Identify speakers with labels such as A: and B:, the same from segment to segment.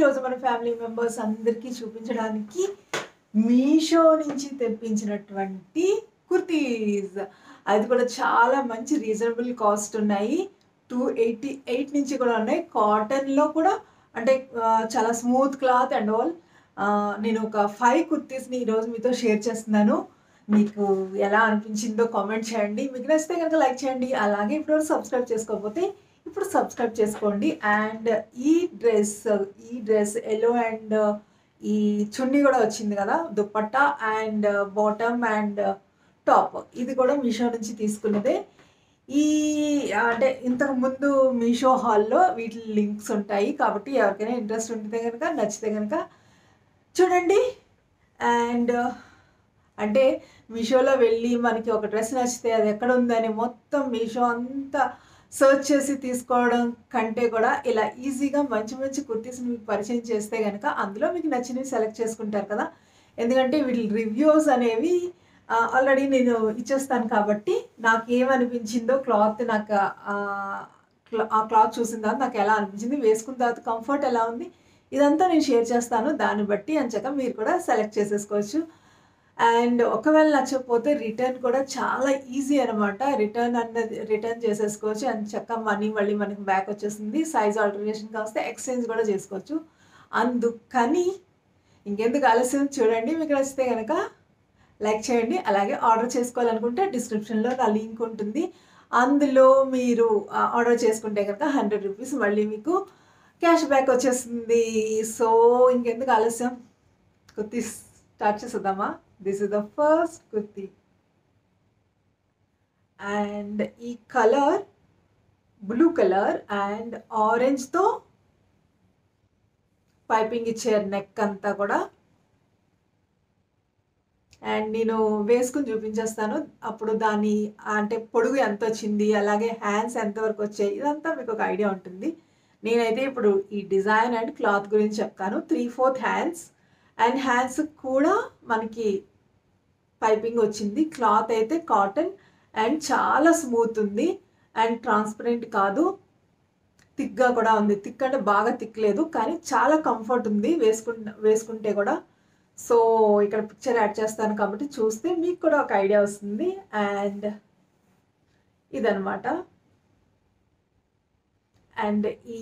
A: ఈరోజు మన family members అందరికీ చూపించడానికి మీషో నుంచి తెప్పించినటువంటి కుర్తీస్ అది కూడా చాలా మంచి రీజనబుల్ కాస్ట్ ఉన్నాయి టూ ఎయిటీ ఎయిట్ నుంచి కూడా ఉన్నాయి కాటన్లో కూడా అంటే ఆ, చాలా స్మూత్ క్లాత్ అండ్ ఆల్ నేను ఒక ఫైవ్ కుర్తీస్ని ఈరోజు మీతో షేర్ చేస్తున్నాను మీకు ఎలా అనిపించిందో కామెంట్ చేయండి మీకు నచ్చితే కనుక లైక్ చేయండి అలాగే ఇప్పుడు సబ్స్క్రైబ్ చేసుకోకపోతే ఇప్పుడు సబ్స్క్రైబ్ చేసుకోండి అండ్ ఈ డ్రెస్ ఈ డ్రెస్ ఎల్లో అండ్ ఈ చున్నీ కూడా వచ్చింది కదా dupatta and bottom and top ఇది కూడా మీషో నుంచి తీసుకున్నదే ఈ అంటే ఇంతకు ముందు మీషో హాల్లో వీటి లింక్స్ ఉంటాయి కాబట్టి ఎవరికైనా ఇంట్రెస్ట్ ఉంటే కనుక నచ్చితే కనుక చూడండి అండ్ అంటే మీషోలో వెళ్ళి మనకి ఒక డ్రెస్ నచ్చితే అది ఎక్కడ ఉందని మొత్తం మీషో అంతా సర్చ్ చేసి తీసుకోవడం కంటే కూడా ఇలా ఈజీగా మంచి మంచి కుర్తీస్ మీకు పరిచయం చేస్తే కనుక అందులో మీకు నచ్చినవి సెలెక్ట్ చేసుకుంటారు కదా ఎందుకంటే వీటి రివ్యూస్ అనేవి ఆల్రెడీ నేను ఇచ్చేస్తాను కాబట్టి నాకు ఏమనిపించిందో క్లాత్ నాకు ఆ, క్లా- ఆ క్లాత్ చూసిన తర్వాత నాకు ఎలా అనిపించింది వేసుకున్న తర్వాత కంఫర్ట్ ఎలా ఉంది ఇదంతా నేను షేర్ చేస్తాను దాన్ని బట్టి అంచక మీరు కూడా సెలెక్ట్ చేసేసుకోవచ్చు అండ్ ఒకవేళ నచ్చకపోతే రిటర్న్ కూడా చాలా ఈజీ అనమాట రిటర్న్ అన్నది రిటర్న్ చేసేసుకోవచ్చు అండ్ చక్క మనీ మళ్ళీ మనకి బ్యాక్ వచ్చేస్తుంది సైజ్ ఆల్టరేషన్ కాస్తే ఎక్స్చేంజ్ కూడా చేసుకోవచ్చు అందుకని ఇంకెందుకు ఆలస్యం చూడండి మీకు నచ్చితే కనుక లైక్ చేయండి అలాగే ఆర్డర్ చేసుకోవాలనుకుంటే డిస్క్రిప్షన్లో నా లింక్ ఉంటుంది అందులో మీరు ఆర్డర్ చేసుకుంటే కనుక హండ్రెడ్ రూపీస్ మళ్ళీ మీకు క్యాష్ బ్యాక్ వచ్చేస్తుంది సో ఇంకెందుకు ఆలస్యం కుర్తీ స్టార్ట్ చేసేద్దామా this is the first kurti and ఈ కలర్ బ్లూ కలర్ అండ్ ఆరెంజ్తో పైపింగ్ ఇచ్చారు నెక్ అంతా కూడా అండ్ నేను వేసుకుని చూపించేస్తాను అప్పుడు దాని అంటే పొడుగు ఎంత వచ్చింది అలాగే హ్యాండ్స్ ఎంతవరకు వచ్చాయి ఇదంతా మీకు ఒక ఐడియా ఉంటుంది నేనైతే ఇప్పుడు ఈ డిజైన్ అండ్ క్లాత్ గురించి చెప్తాను three fourth hands and hands కూడా మనకి పైపింగ్ వచ్చింది క్లాత్ అయితే కాటన్ అండ్ చాలా స్మూత్ ఉంది అండ్ ట్రాన్స్పరెంట్ కాదు థిక్గా కూడా ఉంది థిక్ అంటే బాగా థిక్ లేదు కానీ చాలా కంఫర్ట్ ఉంది వేసుకుంటే వేసుకుంటే కూడా సో ఇక్కడ పిక్చర్ యాడ్ చేస్తాను కాబట్టి చూస్తే మీకు కూడా ఒక ఐడియా వస్తుంది అండ్ ఇదనమాట అండ్ ఈ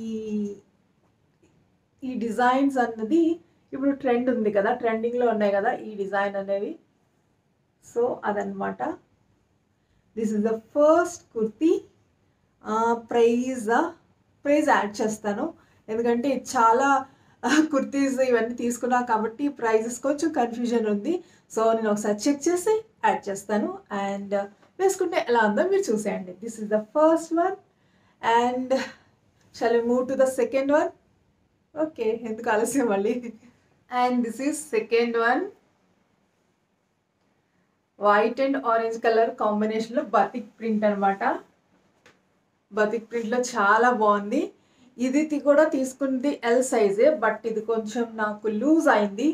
A: ఈ డిజైన్స్ అన్నది ఇప్పుడు ట్రెండ్ ఉంది కదా ట్రెండింగ్లో ఉన్నాయి కదా ఈ డిజైన్ అనేవి సో అదనమాట this is the first kurti price price add చేస్తాను ఎందుకంటే ఇది చాలా కుర్తీస్ ఇవన్నీ తీసుకున్నా కాబట్టి ప్రైజెస్ కొంచెం కన్ఫ్యూజన్ ఉంది సో నేను ఒకసారి చెక్ చేసి యాడ్ చేస్తాను అండ్ వేసుకుంటే ఎలా ఉందో మీరు చూసేయండి this is the first one and shall move to the second one okay ఎందుకు ఆలస్యం మళ్ళీ and this is second one white and orange colour కాంబినేషన్లో బతిక్ ప్రింట్ అనమాట బతిక్ ప్రింట్లో చాలా బాగుంది ఇది తి- కూడా తీసుకుంది ఎల్ సైజే బట్ ఇది కొంచెం నాకు లూజ్ అయింది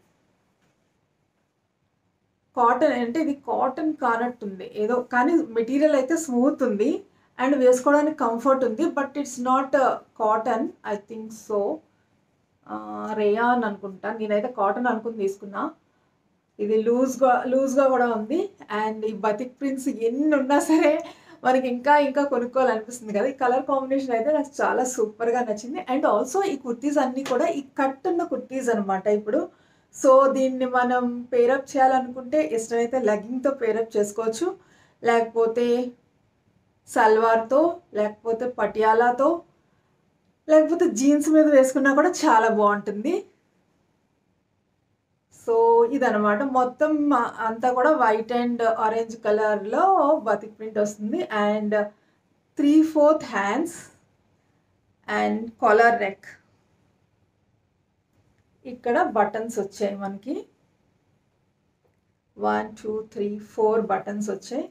A: కాటన్ అంటే ఇది కాటన్ కానట్టుంది ఏదో కానీ మెటీరియల్ అయితే స్మూత్ ఉంది అండ్ వేసుకోవడానికి కంఫర్ట్ ఉంది but it's not cotton I think so rayon అనుకుంటా నేనైతే కాటన్ అనుకుని తీసుకున్నా ఇది లూజ్గా లూజ్గా కూడా ఉంది అండ్ ఈ బతిక్ ప్రింట్స్ ఎన్ని ఉన్నా సరే మనకి ఇంకా ఇంకా కొనుక్కోవాలనిపిస్తుంది కదా ఈ కలర్ కాంబినేషన్ అయితే నాకు చాలా సూపర్గా నచ్చింది అండ్ ఆల్సో ఈ కుర్తీస్ అన్నీ కూడా ఈ కట్ ఉన్న కుర్తీస్ అనమాట ఇప్పుడు సో దీన్ని మనం పేరప్ చేయాలనుకుంటే ఇష్టమైతే లెగ్గింగ్తో పేరప్ చేసుకోవచ్చు లేకపోతే సల్వార్తో లేకపోతే పటియాలాతో లేకపోతే జీన్స్ మీద వేసుకున్నా కూడా చాలా బాగుంటుంది సో ఇదనమాట మొత్తం అంతా కూడా వైట్ అండ్ ఆరెంజ్ కలర్లో బతిక్ ప్రింట్ వస్తుంది and three fourth hands and collar neck ఇక్కడ బటన్స్ వచ్చాయి మనకి one two three four buttons వచ్చాయి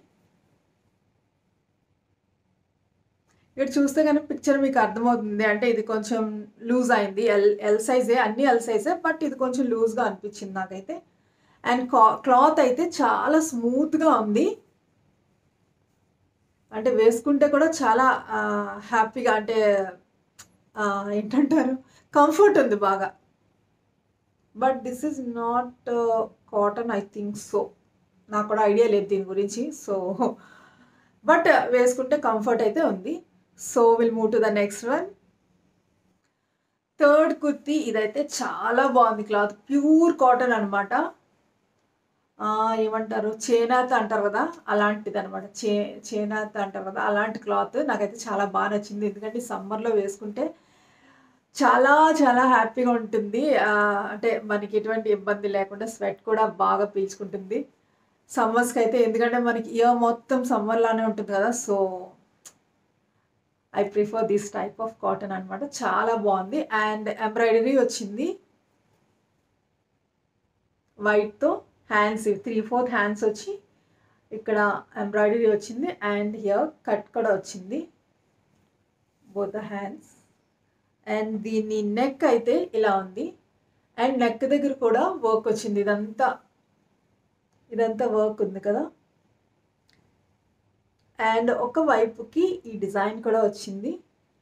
A: ఇక్కడ చూస్తే కనుక పిక్చర్ మీకు అర్థమవుతుంది అంటే ఇది కొంచెం లూజ్ అయింది ఎల్ ఎల్ సైజే అన్ని ఎల్ సైజే బట్ ఇది కొంచెం లూజ్గా అనిపించింది నాకైతే అండ్ క్లాత్ అయితే చాలా స్మూత్గా ఉంది అంటే వేసుకుంటే కూడా చాలా హ్యాపీగా అంటే ఆ, ఏంటంటారు కంఫర్ట్ ఉంది బాగా but this is not cotton I think so నాకు కూడా ఐడియా లేదు దీని గురించి సో బట్ వేసుకుంటే కంఫర్ట్ అయితే ఉంది so will move to the next one third kurti ఇదైతే చాలా బాగుంది క్లాత్ ప్యూర్ కాటన్ అనమాట ఏమంటారు చేనాత్ అంటారు కదా అలాంటిది అనమాట చే చేనాత్ అంటారు కదా అలాంటి క్లాత్ నాకైతే చాలా బాగా నచ్చింది ఎందుకంటే సమ్మర్లో వేసుకుంటే చాలా చాలా హ్యాపీగా ఉంటుంది ఆ, అంటే మనకి ఎటువంటి ఇబ్బంది లేకుండా స్వెట్ కూడా బాగా పీల్చుకుంటుంది సమ్మర్స్కి అయితే ఎందుకంటే మనకి ఇయర్ మొత్తం సమ్మర్లానే ఉంటుంది కదా so I prefer this type of cotton అనమాట చాలా బాగుంది అండ్ ఎంబ్రాయిడరీ వచ్చింది వైట్తో హ్యాండ్స్ త్రీ ఫోర్త్ హ్యాండ్స్ వచ్చి ఇక్కడ ఎంబ్రాయిడరీ వచ్చింది అండ్ హియర్ కట్ కూడా వచ్చింది బోత్ ద హ్యాండ్స్ అండ్ దీని నెక్ అయితే ఇలా ఉంది అండ్ నెక్ దగ్గర కూడా వర్క్ వచ్చింది ఇదంతా ఇదంతా వర్క్ ఉంది కదా అండ్ ఒక వైపుకి ఈ డిజైన్ కూడా వచ్చింది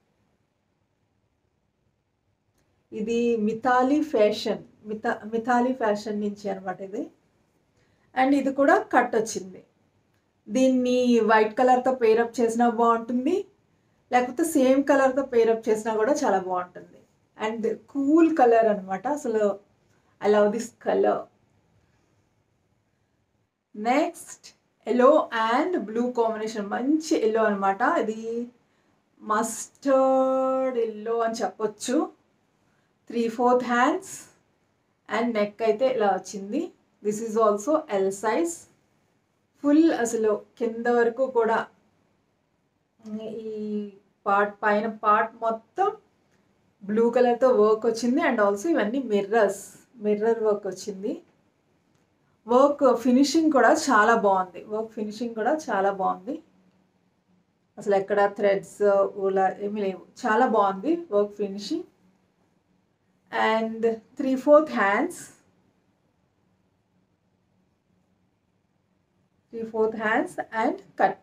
A: ఇది మిథాలీ ఫ్యాషన్ మిథా మిథాలీ ఫ్యాషన్ నుంచి అనమాట ఇది అండ్ ఇది కూడా కట్ వచ్చింది దీన్ని వైట్ కలర్తో పేరప్ చేసినా బాగుంటుంది లేకపోతే సేమ్ కలర్తో పేరప్ చేసినా కూడా చాలా బాగుంటుంది అండ్ కూల్ కలర్ అనమాట అసలు I love this colour next yellow and blue combination మంచి ఎల్లో అనమాట ఇది మస్టర్డ్ ఎల్లో అని చెప్పొచ్చు three fourth hands and neck అయితే ఇలా వచ్చింది this is also L size full అసలు కింద వరకు కూడా ఈ పార్ట్ పైన పార్ట్ మొత్తం బ్లూ కలర్తో వర్క్ వచ్చింది అండ్ ఆల్సో ఇవన్నీ మిర్రర్స్ మిర్రర్ వర్క్ వచ్చింది వర్క్ ఫినిషింగ్ కూడా చాలా బాగుంది వర్క్ ఫినిషింగ్ కూడా చాలా బాగుంది అసలు ఎక్కడ థ్రెడ్స్ ఊలా ఏమీ లేవు చాలా బాగుంది work finishing and three fourth hands three fourth hands and cut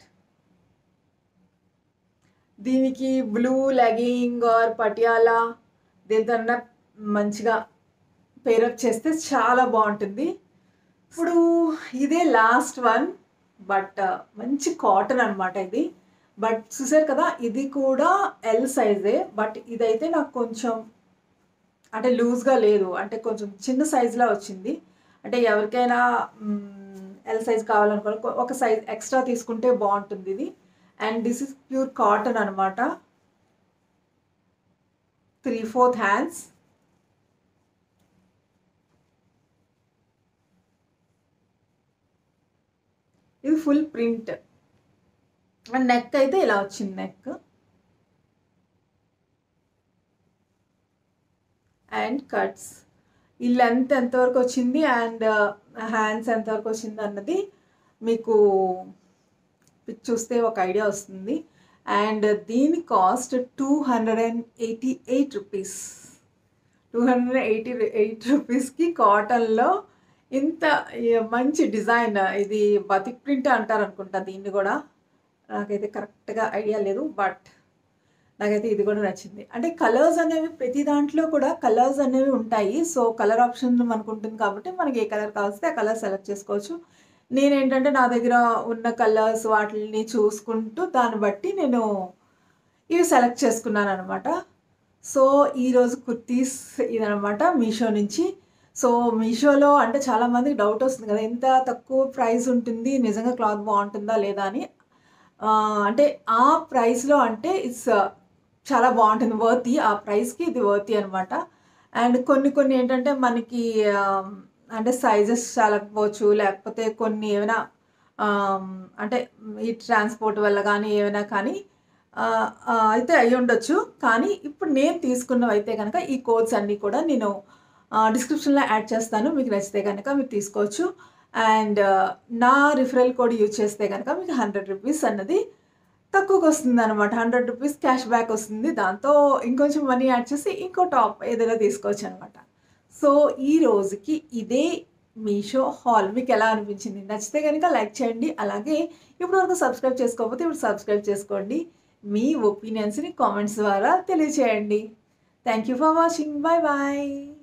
A: దీనికి బ్లూ లెగింగ్ ఆర్ పటియాలా దీంతో మంచిగా పేరప్ చేస్తే చాలా బాగుంటుంది ఇప్పుడు ఇదే లాస్ట్ వన్ బట్ మంచి కాటన్ అనమాట ఇది బట్ చూసారు కదా ఇది కూడా ఎల్ సైజే బట్ ఇదైతే నాకు కొంచెం అంటే లూజ్గా లేదు అంటే కొంచెం చిన్న సైజులో వచ్చింది అంటే ఎవరికైనా ఎల్ సైజ్ కావాలనుకో ఒక సైజ్ ఎక్స్ట్రా తీసుకుంటే బాగుంటుంది ఇది and this is pure cotton అనమాట త్రీ ఫోర్త్ హ్యాండ్స్ ఇది ఫుల్ ప్రింట్ అండ్ నెక్ అయితే ఇలా వచ్చింది నెక్ అండ్ కట్స్ ఈ లెంత్ ఎంతవరకు వచ్చింది అండ్ హ్యాండ్స్ ఎంతవరకు వచ్చింది అన్నది మీకు పిక్ చూస్తే ఒక ఐడియా వస్తుంది అండ్ దీని cost two hundred and eighty eight rupees two hundred eighty eight రూపీస్కి కాటన్లో ఇంత మంచి డిజైన్ ఇది బతిక్ ప్రింట్ అంటారు అనుకుంటా దీన్ని కూడా నాకైతే కరెక్ట్గా ఐడియా లేదు బట్ నాకైతే ఇది కూడా నచ్చింది అంటే కలర్స్ అనేవి ప్రతి దాంట్లో కూడా కలర్స్ అనేవి ఉంటాయి సో కలర్ ఆప్షన్ మనకు ఉంటుంది కాబట్టి మనకి ఏ కలర్ కావాల్సి ఆ కలర్ సెలెక్ట్ చేసుకోవచ్చు నేనేంటంటే నా దగ్గర ఉన్న కలర్స్ వాటిని చూసుకుంటూ దాన్ని బట్టి నేను ఇవి సెలెక్ట్ చేసుకున్నాను అనమాట సో ఈరోజు కుర్తీస్ ఇదనమాట మీషో నుంచి సో మీషోలో అంటే చాలామందికి డౌట్ వస్తుంది కదా ఎంత తక్కువ ప్రైస్ ఉంటుంది నిజంగా క్లాత్ బాగుంటుందా లేదా అని అంటే ఆ ప్రైస్లో అంటే ఇట్స్ చాలా బాగుంటుంది వర్తి ఆ ప్రైస్కి ఇది వర్తి అనమాట అండ్ కొన్ని కొన్ని ఏంటంటే మనకి అంటే సైజెస్ చాలకపోవచ్చు లేకపోతే కొన్ని ఏమైనా అంటే ఈ ట్రాన్స్పోర్ట్ వల్ల కానీ ఏమైనా కానీ అయితే అయి ఉండొచ్చు కానీ ఇప్పుడు నేను తీసుకున్నవి అయితే కనుక ఈ కోడ్స్ అన్నీ కూడా నేను డిస్క్రిప్షన్లో యాడ్ చేస్తాను మీకు నచ్చితే కనుక మీరు తీసుకోవచ్చు అండ్ నా రిఫరల్ కోడ్ యూజ్ చేస్తే కనుక మీకు హండ్రెడ్ రూపీస్ అన్నది తక్కువకి వస్తుంది అనమాట హండ్రెడ్ రూపీస్ క్యాష్ బ్యాక్ వస్తుంది దాంతో ఇంకొంచెం మనీ యాడ్ చేసి ఇంకో టాప్ ఏదైనా తీసుకోవచ్చు అనమాట సో ఈ రోజుకి ఇదే మీషో హాల్ మీకు ఎలా అనిపించింది నచ్చితే కనుక లైక్ చేయండి అలాగే ఇప్పుడు వరకు సబ్స్క్రైబ్ చేసుకోకపోతే ఇప్పుడు సబ్స్క్రైబ్ చేసుకోండి మీ ఒపీనియన్స్ని కామెంట్స్ ద్వారా తెలియచేయండి thank you for watching bye bye